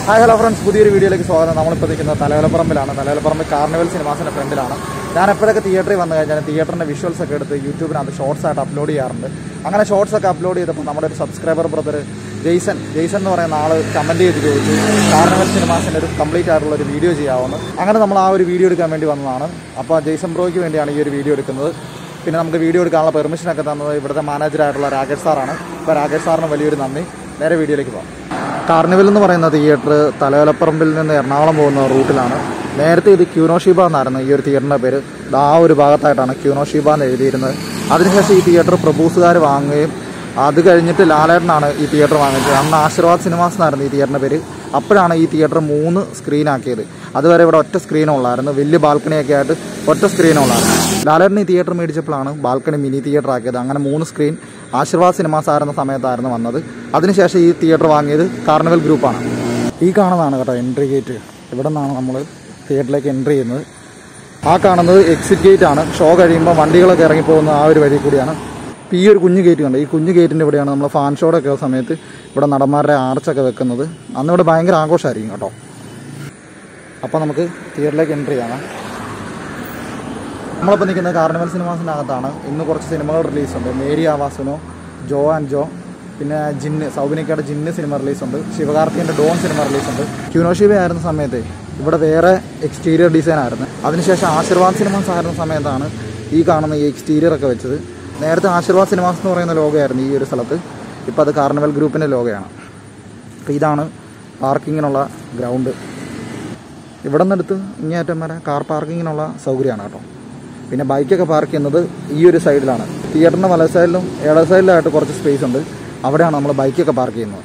Hi hello friends പുതിയൊരു വീഡിയോയിലേക്ക് സ്വാഗതം നമ്മളിപ്പോൾ നിൽക്കുന്നത് തലവലപ്പറമ്പിലാണ് തലവലപ്പറമ്പ് കാർണിവൽ സിനിമാസിൻ്റെ ഫ്രണ്ടിലാണ് ഞാൻ എപ്പോഴൊക്കെ തിയേറ്ററിൽ വന്നു കഴിഞ്ഞാൽ തിയേറ്ററിൻ്റെ വിഷ്വൽസ് ഒക്കെ എടുത്ത് യൂട്യൂബിനകത്ത് ഷോർട്സ് ആയിട്ട് അപ്ലോഡ് ചെയ്യാറുണ്ട് അങ്ങനെ ഷോർട്സ് ഒക്കെ അപ്ലോഡ് ചെയ്തപ്പോൾ നമ്മുടെ ഒരു സബ്സ്ക്രൈബർ ബ്രദർ ജെയ്സൺ ജെയ്സൺ എന്ന് പറയുന്ന ആൾ കമൻറ്റ് ചെയ്ത് ചോദിച്ചു കാർണിവൽ സിനിമാസിൻ്റെ ഒരു കംപ്ലീറ്റ് ആയിട്ടുള്ള ഒരു വീഡിയോ ചെയ്യാവുന്നു അങ്ങനെ നമ്മൾ ആ ഒരു വീഡിയോ എടുക്കാൻ വേണ്ടി വന്നതാണ് അപ്പോൾ ജെയ്സൺ ബ്രോയ്ക്ക് വേണ്ടിയാണ് ഈ ഒരു വീഡിയോ എടുക്കുന്നത് പിന്നെ നമുക്ക് വീഡിയോ എടുക്കാനുള്ള പെർമിഷനൊക്കെ തന്നത് ഇവിടുത്തെ മാനേജറായിട്ടുള്ള രാകേഷ് സാറാണ് അപ്പോൾ രാകേഷ് സാറിന് വലിയൊരു നന്ദി നേരെ വീഡിയോയിലേക്ക് പോകാം കാർണിവൽ എന്ന് പറയുന്ന തിയേറ്റർ തലവലപ്പറമ്പിൽ നിന്ന് എറണാകുളം പോകുന്ന റൂട്ടിലാണ് നേരത്തെ ഇത് ക്യൂനോഷീബ എന്നായിരുന്നു ഈ ഒരു തിയേറ്ററിൻ്റെ പേര് ഇത് ആ ഒരു ഭാഗത്തായിട്ടാണ് ക്യൂനോഷീബ എന്ന് എഴുതിയിരുന്നത് അതിനുശേഷം ഈ തിയേറ്റർ പ്രഭൂസുകാർ വാങ്ങുകയും അത് കഴിഞ്ഞിട്ട് ലാലേട്ടനാണ് ഈ തിയേറ്റർ വാങ്ങിച്ചത് അന്ന് ആശീർവാദ് സിനിമാസ് എന്നായിരുന്നു ഈ തിയേറ്ററിൻ്റെ പേര് അപ്പോഴാണ് ഈ തിയേറ്റർ മൂന്ന് സ്ക്രീൻ ആക്കിയത് അതുവരെ ഇവിടെ ഒറ്റ സ്ക്രീൻ ഉള്ളായിരുന്നു വലിയ ബാൽക്കണിയൊക്കെ ആയിട്ട് ഒറ്റ സ്ക്രീൻ ഉള്ളായിരുന്നു ലാലേട്ടൻ ഈ തിയേറ്റർ മേടിച്ചപ്പോഴാണ് ബാൽക്കണി മിനി തിയേറ്റർ ആക്കിയത് അങ്ങനെ മൂന്ന് സ്ക്രീൻ ആശീർവാദ് സിനിമാസ് ആയിരുന്ന സമയത്തായിരുന്നു വന്നത് അതിനുശേഷം ഈ തിയേറ്റർ വാങ്ങിയത് കാർണിവൽ ഗ്രൂപ്പാണ് ഈ കാണുന്നതാണ് കേട്ടോ എൻട്രി ഗേറ്റ് ഇവിടെ നിന്നാണ് നമ്മൾ തിയേറ്ററിലേക്ക് എൻട്രി ചെയ്യുന്നത് ആ കാണുന്നത് എക്സിറ്റ് ഗേറ്റ് ആണ് ഷോ കഴിയുമ്പോൾ വണ്ടികളൊക്കെ ഇറങ്ങിപ്പോകുന്ന ആ ഒരു വഴി കൂടിയാണ് ഇപ്പോൾ ഈ ഒരു കുഞ്ഞു ഗേറ്റ് കണ്ട് ഈ കുഞ്ഞു ഗേറ്റിൻ്റെ ഇവിടെയാണ് നമ്മൾ ഫാൻ ഷോയുടെ ഒക്കെ സമയത്ത് ഇവിടെ നടന്മാരുടെ ആർച്ചൊക്കെ വെക്കുന്നത് അന്ന് ഇവിടെ ഭയങ്കര ആഘോഷമായിരിക്കും കേട്ടോ അപ്പോൾ നമുക്ക് തിയേറ്ററിലേക്ക് എൻട്രി ചെയ്യാം നമ്മളിപ്പോൾ നിൽക്കുന്നത് കാർണിവൽ സിനിമാസിൻ്റെ അകത്താണ് ഇന്ന് കുറച്ച് സിനിമകൾ റിലീസുണ്ട് മേരി ആവാസുനോ ജോ ആൻഡ് ജോ പിന്നെ ജിന്ന് സൗബിനിക്കയുടെ ജിന്ന് സിനിമ റിലീസുണ്ട് ശിവകാർത്തികൻ്റെ ഡോൺ സിനിമ റിലീസുണ്ട് ക്യൂനോഷിബ ആയിരുന്ന സമയത്ത് ഇവിടെ വേറെ എക്സ്റ്റീരിയർ ഡിസൈൻ ആയിരുന്നു അതിനുശേഷം ആശീർവാദ് സിനിമാസ് ആയിരുന്ന സമയത്താണ് ഈ കാണുന്ന ഈ എക്സ്റ്റീരിയർ ഒക്കെ വെച്ചത് നേരത്തെ ആശീർവാദ് സിനിമാസ് എന്ന് പറയുന്ന ലോഗയായിരുന്നു ഈ ഒരു സ്ഥലത്ത് ഇപ്പോൾ അത് കാർണിവൽ ഗ്രൂപ്പിൻ്റെ ലോഗയാണ് അപ്പോൾ ഇതാണ് പാർക്കിങ്ങിനുള്ള ഗ്രൗണ്ട് ഇവിടെ നിന്നെടുത്ത് ഇങ്ങേറ്റം വരെ കാർ പാർക്കിങ്ങിനുള്ള സൗകര്യമാണ് കേട്ടോ പിന്നെ ബൈക്കൊക്കെ പാർക്ക് ചെയ്യുന്നത് ഈ ഒരു സൈഡിലാണ് തിയേറ്ററിൻ്റെ വല സൈഡിലും ഇട സൈഡിലായിട്ട് കുറച്ച് സ്പേസ് ഉണ്ട് അവിടെയാണ് നമ്മൾ ബൈക്കൊക്കെ പാർക്ക് ചെയ്യുന്നത്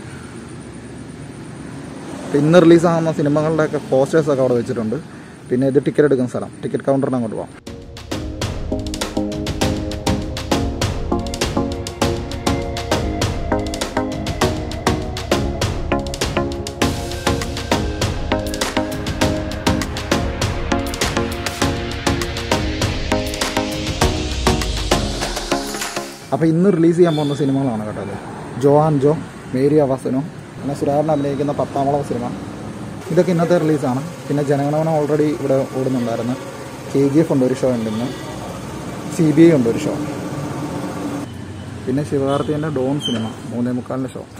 അപ്പോൾ ഇന്ന് റിലീസാകുന്ന സിനിമകളുടെയൊക്കെ പോസ്റ്റേഴ്സൊക്കെ അവിടെ വെച്ചിട്ടുണ്ട് പിന്നെ ഇത് ടിക്കറ്റ് എടുക്കുന്ന സ്ഥലം ടിക്കറ്റ് കൗണ്ടറിന് അങ്ങോട്ട് പോകാം അപ്പോൾ ഇന്ന് റിലീസ് ചെയ്യാൻ പോകുന്ന സിനിമകളാണ് കേട്ടോ അത് ജോ ആൻ ജോ മേരി അവാസനോ പിന്നെ സുരാറിന് അഭിനയിക്കുന്ന പത്താമളവ് സിനിമ ഇതൊക്കെ ഇന്നത്തെ റിലീസാണ് പിന്നെ ജനഗണമന ഓൾറെഡി ഇവിടെ ഓടുന്നുണ്ടായിരുന്നു കെ ജി എഫ് ഉണ്ട് ഒരു ഷോ ഉണ്ട് ഇന്ന് സി ബി ഐ ഉണ്ട് ഒരു ഷോ പിന്നെ ശിവകാർത്തികൻ്റെ ഡോൺ സിനിമ മൂന്നേ മുക്കാലിൻ്റെ ഷോ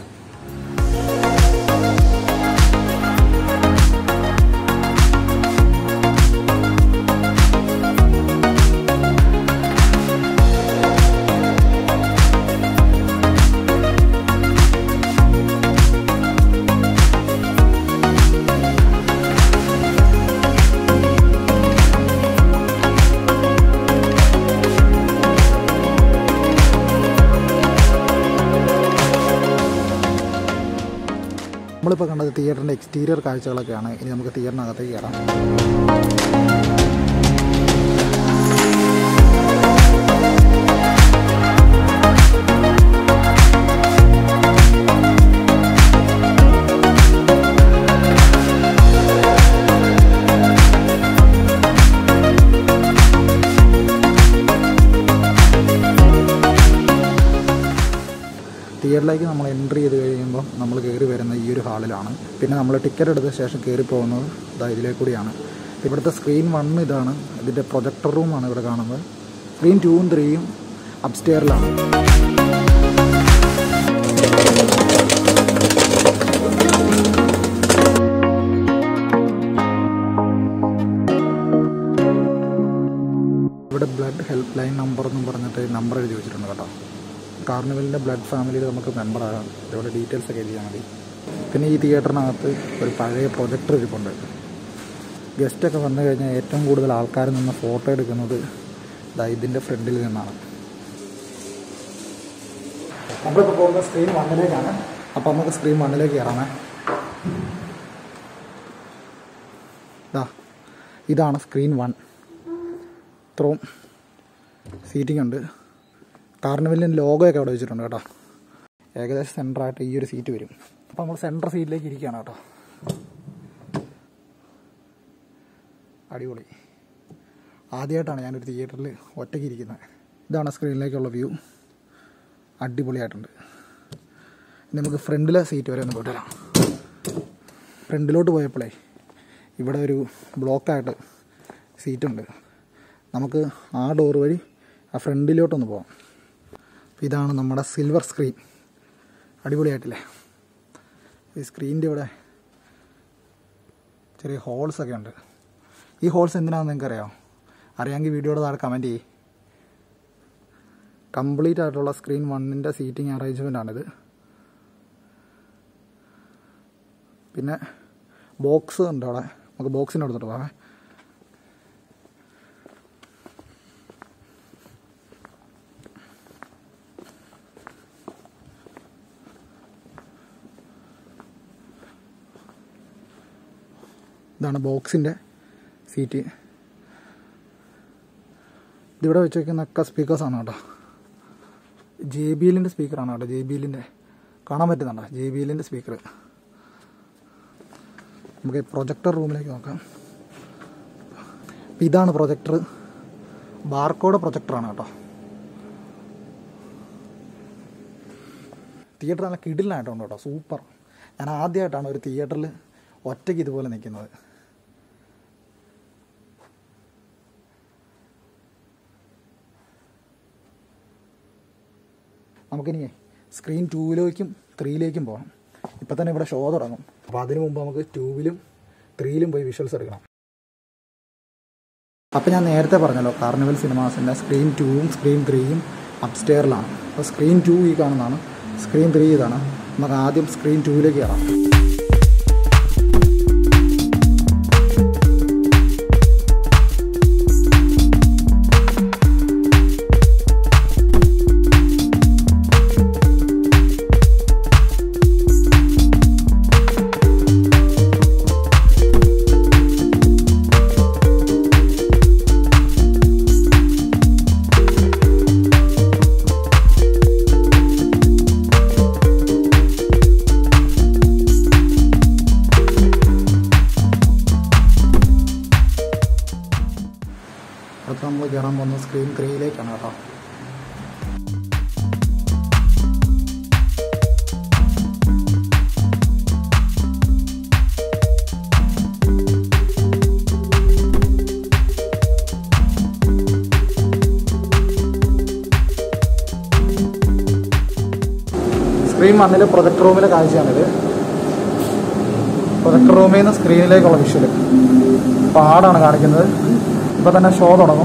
നമ്മളിപ്പോൾ കണ്ടത് തിയേറ്ററിൻ്റെ എക്സ്റ്റീരിയർ കാഴ്ചകളൊക്കെയാണ് ഇനി നമുക്ക് തിയേറ്ററിനകത്തേക്ക് കയറാം തിയേറ്ററിലേക്ക് നമ്മൾ എൻട്രി ചെയ്ത് കഴിയുമ്പോൾ നമ്മൾ കയറി വരുന്ന ഈ ഒരു ഹാളിലാണ് പിന്നെ നമ്മൾ ടിക്കറ്റ് എടുത്ത ശേഷം കയറി പോകുന്നത് ഇതാ ഇതിലേ കൂടിയാണ് ഇവിടുത്തെ സ്ക്രീൻ വൺ ഇതാണ് ഇതിൻ്റെ പ്രൊജക്ടർ റൂമാണ് ഇവിടെ കാണുന്നത് സ്ക്രീൻ ടൂവും ത്രീയും അപ്സ്റ്റെയറിലാണ് ഇവിടെ ബ്ലഡ് ഹെൽപ്പ് ലൈൻ നമ്പർ എന്നും പറഞ്ഞിട്ട് നമ്പർ എഴുതി വെച്ചിട്ടുണ്ട് കേട്ടോ കാർണിവലിൻ്റെ ബ്ലഡ് ഫാമിലിയിൽ നമുക്ക് മെമ്പർ ആകാം ഇവിടെ ഡീറ്റെയിൽസ് ഒക്കെ എഴുതിയാൽ മതി പിന്നെ ഈ തിയേറ്ററിനകത്ത് ഒരു പഴയ പ്രൊജക്ടർ ഇരിപ്പുണ്ട് ഗസ്റ്റൊക്കെ വന്നു കഴിഞ്ഞാൽ ഏറ്റവും കൂടുതൽ ആൾക്കാർ നിന്ന് ഫോട്ടോ എടുക്കുന്നത് ഇതാ ഇതിൻ്റെ ഫ്രണ്ടിൽ നിന്നാണ് നമ്മളിപ്പോൾ പോകുന്ന സ്ക്രീൻ വണ്ണിലേക്കാണ് അപ്പോൾ നമുക്ക് സ്ക്രീൻ വണ്ണിലേക്ക് കയറാമേ ഇതാ ഇതാണ് സ്ക്രീൻ വൺ ഇത്രയും സീറ്റിംഗ് ഉണ്ട് കാർണിവലിൻ്റെ ലോഗോയൊക്കെ അവിടെ വെച്ചിട്ടുണ്ട് കേട്ടോ ഏകദേശം സെൻറ്ററായിട്ട് ഈ ഒരു സീറ്റ് വരും അപ്പോൾ നമ്മൾ സെൻറ്റർ സീറ്റിലേക്ക് ഇരിക്കുകയാണ് കേട്ടോ അടിപൊളി ആദ്യമായിട്ടാണ് ഞാനൊരു തിയേറ്ററിൽ ഒറ്റയ്ക്ക് ഇരിക്കുന്നത് ഇതാണ് സ്ക്രീനിലേക്കുള്ള വ്യൂ അടിപൊളിയായിട്ടുണ്ട് ഇനി നമുക്ക് ഫ്രണ്ടിലെ സീറ്റ് വരെ ഒന്ന് പോയിട്ട് വരാം ഫ്രണ്ടിലോട്ട് പോയപ്പോഴേ ഇവിടെ ഒരു ബ്ലോക്കായിട്ട് സീറ്റുണ്ട് നമുക്ക് ആ ഡോർ വഴി ആ ഫ്രണ്ടിലോട്ടൊന്ന് പോവാം അപ്പോൾ ഇതാണ് നമ്മുടെ സിൽവർ സ്ക്രീൻ അടിപൊളിയായിട്ടില്ലേ ഈ സ്ക്രീനിൻ്റെ ഇവിടെ ചെറിയ ഹോൾസൊക്കെ ഉണ്ട് ഈ ഹോൾസ് എന്തിനാണെന്ന് നിങ്ങൾക്ക് അറിയാമോ അറിയാമെങ്കിൽ വീഡിയോയുടെ താഴെ കമൻറ്റ് ചെയ്യ് കംപ്ലീറ്റ് ആയിട്ടുള്ള സ്ക്രീൻ വണ്ണിൻ്റെ സീറ്റിംഗ് അറേഞ്ച്മെൻ്റ് ആണിത് പിന്നെ ബോക്സ് ഉണ്ട് അവിടെ നമുക്ക് ബോക്സിൻ്റെ അടുത്തോട്ട് പോകാം ഇതാണ് ബോക്സിൻ്റെ സീറ്റ് ഇതിവിടെ വെച്ചേക്കുന്നൊക്കെ സ്പീക്കേഴ്സാണ് കേട്ടോ ജെ ബി എല്ലിൻ്റെ സ്പീക്കറാണ് കേട്ടോ ജെ ബി എല്ലിൻ്റെ കാണാൻ പറ്റുന്നുണ്ടോ ജെ ബി എല്ലിൻ്റെ സ്പീക്കർ നമുക്ക് പ്രൊജക്ടർ റൂമിലേക്ക് നോക്കാം അപ്പം ഇതാണ് പ്രൊജക്ടർ ബാർക്കോഡ് പ്രൊജക്ടറാണ് കേട്ടോ തിയേറ്റർ നല്ല കിടിലായിട്ടുണ്ട് കേട്ടോ സൂപ്പർ ഞാൻ ആദ്യമായിട്ടാണ് ഒരു തിയേറ്ററിൽ ഒറ്റയ്ക്ക് ഇതുപോലെ നിൽക്കുന്നത് നമുക്കിനി സ്ക്രീൻ ടൂവിലേക്കും ത്രീയിലേക്കും പോകാം ഇപ്പം തന്നെ ഇവിടെ ഷോ തുടങ്ങും അപ്പോൾ അതിനു മുമ്പ് നമുക്ക് ടൂവിലും ത്രീയിലും പോയി വിഷ്വൽസ് എടുക്കണം അപ്പോൾ ഞാൻ നേരത്തെ പറഞ്ഞല്ലോ കാർണിവൽ സിനിമാസിൻ്റെ സ്ക്രീൻ ടൂവും സ്ക്രീൻ ത്രീയും അപ്സ്റ്റെയറിലാണ് അപ്പോൾ സ്ക്രീൻ ടു ഈ കാണുന്നതാണ് സ്ക്രീൻ ത്രീ ഇതാണ് നമുക്ക് ആദ്യം സ്ക്രീൻ ടൂവിലേക്ക് കയറാം അടുത്ത നമ്മൾ കയറാൻ പോകുന്നത് സ്ക്രീൻ ത്രീയിലേക്കാണ് കേട്ടോ സ്ക്രീൻ വണ്ണിലെ പ്രൊജക്ടർ റൂമിലെ കാഴ്ചയാണിത് പ്രൊജക്ടർ റൂമിൽ നിന്ന് സ്ക്രീനിലേക്കുള്ള വിഷ്വൽ പാടാണ് കാണിക്കുന്നത് ഇപ്പൊ തന്നെ ഷോ തുടങ്ങും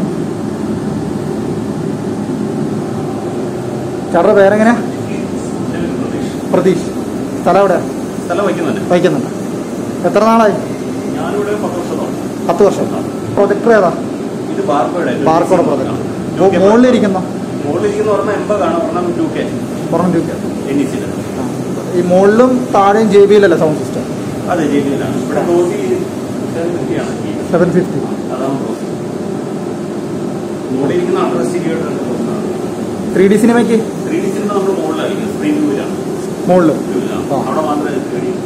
ചേട്ടൻ്റെ പേരെങ്ങനെ പ്രതീഷ് സ്ഥലം എവിടെ സ്ഥലം വയ്ക്കുന്നുണ്ട് വഹിക്കുന്നുണ്ട് എത്ര നാളായി ഞാനിവിടെ പത്ത് വർഷത്തോളം പത്ത് വർഷം പ്രൊജക്ടർ ഏതാ ഇത് ബാർക്കോയുടെ ബാർക്കോടെ പ്രൊജക്ടർ മുകളിലിരിക്കുന്ന മുകളിലിരിക്കുന്ന ഒരെണ്ണം എൺപതാണ് ഒരെണ്ണം ടു കെ പുറം രൂപ എൻ ഇ സിയുടെ ഈ മുകളിലും താഴെയും ജെ ബിയിലല്ലേ സൗണ്ട് സിസ്റ്റം അതെ ജെ ബിയിലാണ് ഇവിടെ ഡോസി സെവൻ ഫിഫ്റ്റിയാണ് ഈ സെവൻ ഫിഫ്റ്റി അതാണ് ഡോസി മുകളിലിരിക്കുന്ന അണ്ടർ സ്റ്റീരിയോയുടെ ത്രീ ഡി സിനിമയ്ക്ക് ത്രീ ഡി സിനിമ നമ്മൾ മുകളിലായിരിക്കും സ്ക്രീൻ ടൂവിലാണ് മുകളിൽ ടൂവിലാണ് ആ. അവിടെ മാത്രമേ ത്രീ ഡി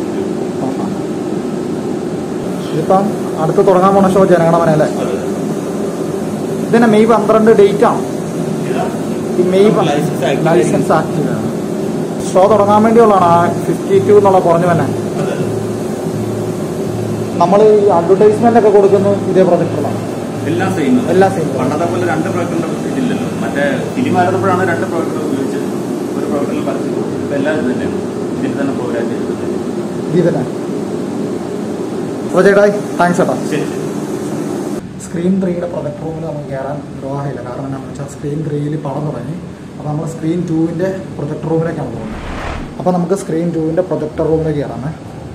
ഇതിപ്പം അടുത്ത് തുടങ്ങാൻ പോണ ഷോ ജനഗണമന അല്ലേ അതെ ഇതന്നെ മെയ് പന്ത്രണ്ട് ഡേറ്റ് ആണ് ഇതാ ഈ മെയ് പ- ലൈസൻസ് ആക്റ്റീവ് ലൈസൻസ് ആക്റ്റീവ് ആണ് ഷോ തുടങ്ങാൻ വേണ്ടിയുള്ളതാണ് ആ ഫിഫ്റ്റി ടു എന്നുള്ള കുറഞ്ഞു തന്നെ അതെ നമ്മൾ ഈ അഡ്വർടൈസ്മെന്റ് ഒക്കെ കൊടുക്കുന്നത് ഇതേ പ്രൊജക്ടറിലാണ് എല്ലാം സെയിം എല്ലാം സെയിം പണ്ടത്തെ പോലെ രണ്ട് പ്രൊജക്ടറിന്റെ ഇതില്ലല്ലോ മറ്റേ ഫിലിം ആയിരുന്നപ്പോഴാണ് രണ്ട് പ്രൊജക്ടർ ഉപയോഗിച്ച് ഒരു പ്രൊജക്ടറിൽ പരസ്യം കൊടുത്തത് ഇപ്പൊ എല്ലാം ഇത് തന്നെയാണ് ഇതിൽ തന്നെ പ്രോഗ്രാം ചെയ്തിട്ടുണ്ട് ഇത് തന്നെ അപ്പോൾ ചേട്ടായി താങ്ക്സ് ചേട്ടാ ശരി ശരി സ്ക്രീൻ ത്രീയുടെ പ്രൊജക്ട് റൂമിൽ നമുക്ക് കയറാൻ നിർവാഹമില്ല കാരണം എന്താണെന്ന് വെച്ചാൽ സ്ക്രീൻ ത്രീയിൽ പടം തുടങ്ങി അപ്പോൾ നമ്മൾ സ്ക്രീൻ ടൂവിൻ്റെ പ്രൊജക്ടർ റൂമിലേക്കാണ് പോകുന്നത് അപ്പോൾ നമുക്ക് സ്ക്രീൻ ടൂവിൻ്റെ പ്രൊജക്ടർ റൂമിലേക്ക് കയറാമേ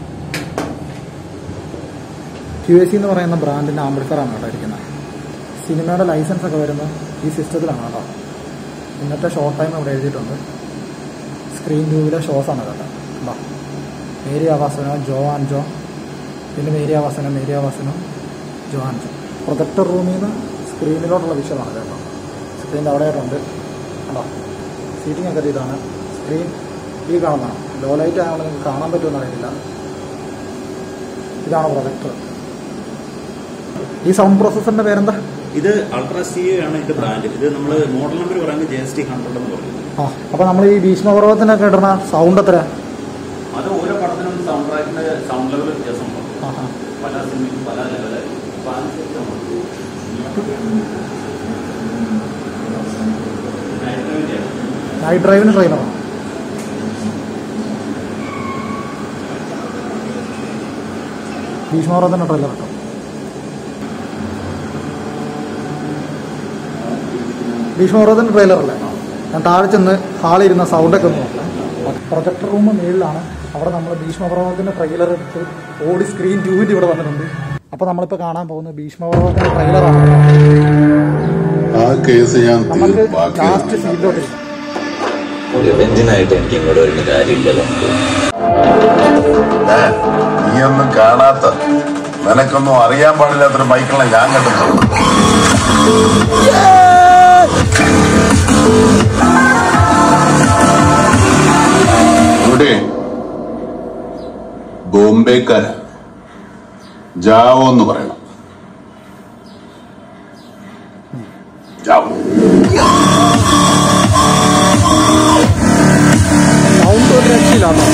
ക്യു എസ് സി എന്ന് പറയുന്ന ബ്രാൻഡിൻ്റെ ആംബിൾഫറാണ് കേട്ടോ ഇരിക്കുന്നത് സിനിമയുടെ ലൈസൻസ് ഒക്കെ വരുന്നത് ഈ സിസ്റ്റത്തിലാണ് കേട്ടോ ഇന്നത്തെ ഷോർട്ട് ടൈം ഇവിടെ എഴുതിയിട്ടുണ്ട് സ്ക്രീൻ ടൂവിലെ ഷോസാണ് കേട്ടോ എന്താ മേരി ആവാസനോ ജോ ആൻഡ് ജോ പിന്നെ മേരി ആവാസനം മേരി ആവാസനം ജോ ആൻഡ് ജോ പ്രൊജക്ടർ റൂമിൽ നിന്ന് സ്ക്രീനിലോട്ടുള്ള വിഷയമാണ് കേട്ടോ സ്ക്രീൻ അവിടെയായിട്ടുണ്ട് കണ്ടോ സീറ്റിംഗ് ഒക്കെ ഇതാണ് സ്ക്രീൻ ഈ കാണുന്നതാണ് ലോ ലൈറ്റ് ആയതുകൊണ്ട് നിങ്ങൾക്ക് കാണാൻ പറ്റുമെന്ന് അറിയില്ല ഇതാണ് പ്രൊജക്ടർ ഈ സൗണ്ട് പ്രോസസ്സറിന്റെ പേരെന്താ ഇത് അൾട്രാ സി ആണ് ഇതിന്റെ ബ്രാൻഡ് ഇത് നമ്മൾ മോഡൽ നമ്പർ പറയുന്നത് ജെ എസ് ടി ഹൺഡ്രഡ് എന്ന് പറയുന്നത് ആ അപ്പോൾ നമ്മൾ ഈ ഭീഷ്മപർവ്വത്തിനൊക്കെ ഇടുന്ന സൗണ്ട് എത്ര അത് ഓരോ പടത്തിനും സൗണ്ട് ട്രാക്കിന്റെ സൗണ്ട് ലെവൽ വ്യത്യാസമുണ്ട് ആഹാ. പല സിനിമയ്ക്കും പല ലെവല് അപ്പൊ അനുസരിച്ച് നമ്മൾ നൈറ്റ് ഡ്രൈവിന്റെ നൈറ്റ് ഡ്രൈവിന് ട്രെയിനറാണ് ഭീഷ്മപർവ്വതത്തിൻ്റെ ട്രെയിലർ കേട്ടോ ഭീഷ്മപർവ്വതത്തിൻ്റെ ട്രെയിലർ അല്ലേ ഞാൻ താഴെ ചെന്ന് ഹാളിൽ ഇരുന്ന സൗണ്ടൊക്കെ ഒന്ന് നോക്കാം പ്രൊജക്ടർ റൂം മേളിലാണ് അവിടെ നമ്മൾ ഭീഷ്മപർവ്വതത്തിൻ്റെ ട്രെയിലർ എടുത്ത് ഓടി സ്ക്രീൻ ട്യൂബിൻ്റെ ഇവിടെ വന്നിട്ടുണ്ട് അപ്പോൾ നമ്മളിപ്പോൾ കാണാൻ പോകുന്നത് ഭീഷ്മപർവ്വതത്തിൻ്റെ ട്രെയിലറാണ് ആ കേസ് ഞാൻ നമുക്ക് തീർപ്പാക്കി ലാസ്റ്റ് സീറ്റിലോട്ട് ഇരിക്കാം റിവെഞ്ചിനായിട്ട് എനിക്ക് ഇങ്ങോട്ട് വരുന്ന കാര്യമില്ലല്ലോ ഏ, നീയൊന്നും കാണാത്ത നിനക്കൊന്നും അറിയാൻ പാടില്ലാത്തൊരു ബൈക്കിളെ ഞാൻ കണ്ടിട്ടുണ്ട് ഇവിടെ ബോംബെക്കാര ജാവോ എന്ന് പറയണം ജാവോ സൗണ്ട് ഒരു രക്ഷയില്ലാട്ടോ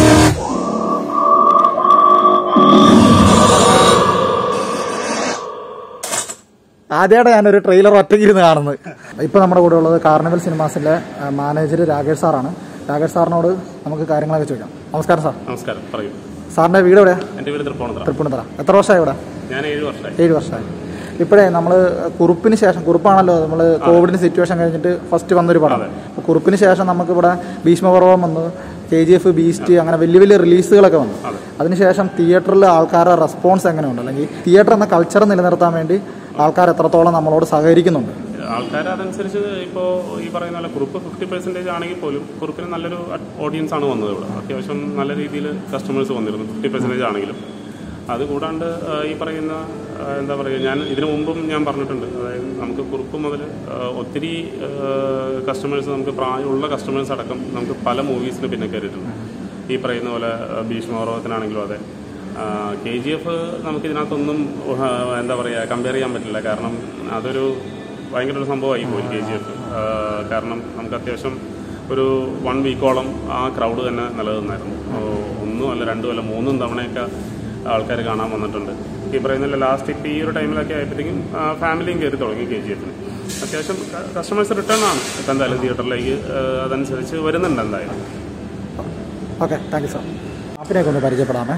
ആദ്യമായിട്ട് ഞാനൊരു ട്രെയിലർ ഒറ്റയ്ക്കിരുന്ന് കാണുന്നത് ഇപ്പൊ നമ്മുടെ കൂടെ ഉള്ളത് കാർണിവൽ സിനിമാസിന്റെ മാനേജർ രാകേഷ് സാറാണ് രാകേഷ് സാറിനോട് നമുക്ക് കാര്യങ്ങളൊക്കെ ചോദിക്കാം നമസ്കാരം സാർ നമസ്കാരം പറയൂ സാറിന്റെ വീട് എവിടെയാ എൻ്റെ വീട് തൃപ്പൂണിത്തറ തൃപ്പൂണിത്തറ എത്ര വർഷമായി ഇവിടെ ഞാൻ ഏഴ് വർഷമായി ഏഴ് വർഷമായി ഇപ്പോഴേ നമ്മൾ കുറുപ്പിന് ശേഷം കുറുപ്പാണല്ലോ നമ്മൾ കോവിഡിന് സിറ്റുവേഷൻ കഴിഞ്ഞിട്ട് ഫസ്റ്റ് വന്നൊരു പടം അപ്പോൾ കുറുപ്പിന് ശേഷം നമുക്ക് ഇവിടെ ഭീഷ്മപർവം വന്നു കെ ജി എഫ് ബീസ്റ്റ് അങ്ങനെ വലിയ വലിയ റിലീസുകളൊക്കെ വന്നു അതിനുശേഷം തിയേറ്ററിൽ ആൾക്കാരുടെ റെസ്പോൺസ് എങ്ങനെയുണ്ട് അല്ലെങ്കിൽ തിയേറ്റർ എന്ന കൾച്ചർ നിലനിർത്താൻ വേണ്ടി ആൾക്കാർ എത്രത്തോളം നമ്മളോട് സഹകരിക്കുന്നുണ്ട് ആൾക്കാർ അതനുസരിച്ച് ഇപ്പോൾ ഈ പറയുന്ന പോലെ കുറുപ്പ് ഫിഫ്റ്റി പെർസെൻറ്റേജ് ആണെങ്കിൽ പോലും കുറുപ്പിന് നല്ലൊരു ഓഡിയൻസ് ആണ് വന്നത് ഇവിടെ അത്യാവശ്യം നല്ല രീതിയിൽ കസ്റ്റമേഴ്സ് വന്നിരുന്നു ഫിഫ്റ്റി പെർസെൻറ്റേജ് ആണെങ്കിലും അത് കൂടാണ്ട് ആ, ഈ പറയുന്ന ആ, എന്താ പറയുക ഞാൻ ഇതിനു മുമ്പും ഞാൻ പറഞ്ഞിട്ടുണ്ട് അതായത് നമുക്ക് കുറുപ്പ് മുതൽ ആ, ഒത്തിരി കസ്റ്റമേഴ്സ് നമുക്ക് പ്രായമുള്ള കസ്റ്റമേഴ്സ് അടക്കം നമുക്ക് പല മൂവീസിന് പിന്നെ കയറിയിട്ടുണ്ട് ഈ പറയുന്ന പോലെ ആ, ഭീഷ്മപർവത്തിനാണെങ്കിലും അതെ കെ ജി എഫ് നമുക്കിതിനകത്തൊന്നും ഉഹ, എന്താ പറയുക കമ്പയർ ചെയ്യാൻ പറ്റില്ല കാരണം അതൊരു ഭയങ്കര ഒരു സംഭവമായി പോയി കെ ജി എഫ് കാരണം നമുക്ക് അത്യാവശ്യം ഒരു വൺ വീക്കോളം ആ ക്രൗഡ് തന്നെ നിലനിന്നായിരുന്നു ഓ, ഒന്നും അല്ല രണ്ടും അല്ല മൂന്നും തവണയൊക്കെ ആൾക്കാർ കാണാൻ വന്നിട്ടുണ്ട് ഈ പറയുന്ന ലാസ്റ്റ് ഇപ്പോൾ ഈ ഒരു ടൈമിലൊക്കെ ആയപ്പോഴത്തേക്കും ഫാമിലിയും കയറി തുടങ്ങി കെ ജി എഫിന് അത്യാവശ്യം കസ്റ്റമേഴ്സ് റിട്ടേൺ ആണ് ഇപ്പം എന്തായാലും തിയേറ്ററിലേക്ക് അതനുസരിച്ച് വരുന്നുണ്ട് എന്തായാലും ഓക്കെ താങ്ക് യു സാർ ആപ്പിനെയൊക്കെ ഒന്ന് പരിചയപ്പെടാമേ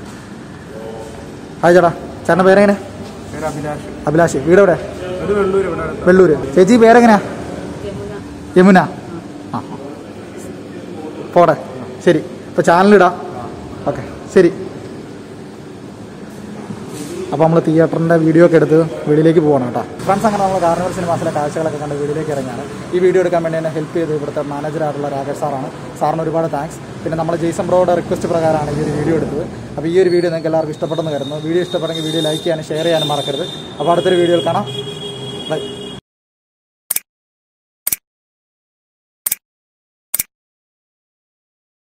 ഹായ് ചേട്ടാ ചേട്ടൻ്റെ പേരെങ്ങനെ അഭിലാഷ് വീട് എവിടെ വെള്ളൂര് ചേച്ചി പേരെങ്ങനെയാ യമുന ആ പോടെ ശരി അപ്പോൾ ചാനലിടാം ഓക്കെ ശരി അപ്പോൾ നമ്മൾ തിയേറ്ററിൻ്റെ വീഡിയോ ഒക്കെ എടുത്ത് വീട്ടിലേക്ക് പോകണം കേട്ടോ ഫ്രണ്ട്സ് അങ്ങനെ നമ്മൾ കാർണിവൽ സിനിമാസിലെ കാഴ്ചകളൊക്കെ കണ്ട് വീട്ടിലേക്ക് ഇറങ്ങിയാണ് ഈ വീഡിയോ എടുക്കാൻ വേണ്ടി എന്നെ ഹെൽപ്പ് ചെയ്ത് ഇവിടുത്തെ മാനേജറായിട്ടുള്ള രാകേഷ് സാറാണ് സാറിന് ഒരുപാട് താങ്ക്സ് പിന്നെ നമ്മൾ ജെയ്സൺ ബ്രോയുടെ റിക്വസ്റ്റ് പ്രകാരമാണ് ഈ ഒരു വീഡിയോ എടുത്തത് അപ്പോൾ ഈ ഒരു വീഡിയോ നിങ്ങൾക്ക് എല്ലാവർക്കും ഇഷ്ടപ്പെട്ടെന്ന് കരുതുന്നു വീഡിയോ ഇഷ്ടപ്പെട്ടെങ്കിൽ വീഡിയോ ലൈക്ക് ചെയ്യാനും ഷെയർ ചെയ്യാനും മറക്കരുത് അപ്പോൾ അടുത്തൊരു വീഡിയോയിൽ കാണാം ബൈ